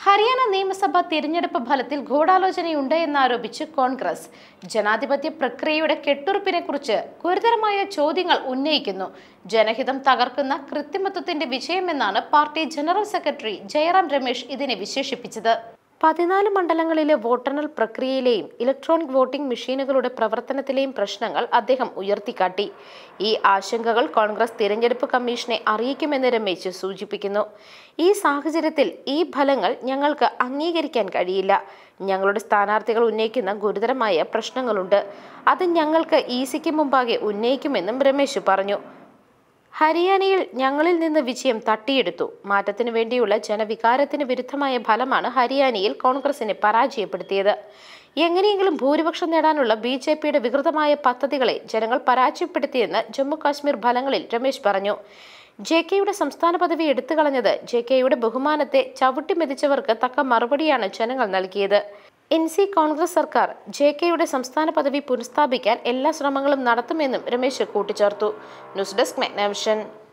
ഹരിയാന നിയമസഭാ തിരഞ്ഞെടുപ്പ് ഫലത്തിൽ ഗൂഢാലോചനയുണ്ട് എന്നാരോപിച്ച് കോൺഗ്രസ് ജനാധിപത്യ പ്രക്രിയയുടെ കെട്ടുറപ്പിനെ കുറിച്ച് ഗുരുതരമായ ചോദ്യങ്ങൾ ഉന്നയിക്കുന്നു ജനഹിതം തകർക്കുന്ന കൃത്രിമത്വത്തിന്റെ വിജയമെന്നാണ് party general secretary Jairam Ramesh ഇതിനെ വിശേഷിപ്പിച്ചത് പതിനാല് മണ്ഡലങ്ങളിലെ വോട്ടെണ്ണൽ പ്രക്രിയയിലെയും ഇലക്ട്രോണിക് വോട്ടിംഗ് മെഷീനുകളുടെ പ്രവർത്തനത്തിലെയും പ്രശ്നങ്ങൾ അദ്ദേഹം ഉയർത്തിക്കാട്ടി ഈ ആശങ്കകൾ കോൺഗ്രസ് തിരഞ്ഞെടുപ്പ് കമ്മീഷനെ അറിയിക്കുമെന്ന് രമേശ് സൂചിപ്പിക്കുന്നു ഈ സാഹചര്യത്തിൽ ഈ ഫലങ്ങൾ ഞങ്ങൾക്ക് അംഗീകരിക്കാൻ കഴിയില്ല ഞങ്ങളുടെ സ്ഥാനാർത്ഥികൾ ഉന്നയിക്കുന്ന ഗുരുതരമായ പ്രശ്നങ്ങളുണ്ട് അത് ഞങ്ങൾക്ക് ഇ സിക്ക് മുമ്പാകെ ഉന്നയിക്കുമെന്നും രമേശ് പറഞ്ഞു ഹരിയാനയിൽ ഞങ്ങളിൽ നിന്ന് വിജയം തട്ടിയെടുത്തു മാറ്റത്തിനു വേണ്ടിയുള്ള ജനവികാരത്തിന് വിരുദ്ധമായ ഫലമാണ് ഹരിയാനയിൽ കോൺഗ്രസിനെ പരാജയപ്പെടുത്തിയത് എങ്ങനെയെങ്കിലും ഭൂരിപക്ഷം നേടാനുള്ള ബി ജെ പിയുടെ വികൃതമായ പദ്ധതികളെ ജനങ്ങൾ പരാജയപ്പെടുത്തിയെന്ന് ജമ്മു കാശ്മീർ ഫലങ്ങളിൽ രമേശ് പറഞ്ഞു ജെ കെയുടെ സംസ്ഥാന പദവി എടുത്തു കളഞ്ഞത് ജെ കെയുടെ ബഹുമാനത്തെ ചവിട്ടിമെതിച്ചവർക്ക് തക്ക മറുപടിയാണ് ജനങ്ങൾ നൽകിയത് എൻ സി കോൺഗ്രസ് സർക്കാർ ജെ കെയുടെ സംസ്ഥാന പദവി പുനഃസ്ഥാപിക്കാൻ എല്ലാ ശ്രമങ്ങളും നടത്തുമെന്നും രമേശ് കൂട്ടിച്ചേർത്തു ന്യൂസ് ഡെസ്ക് മെഗ്നാവിഷൻ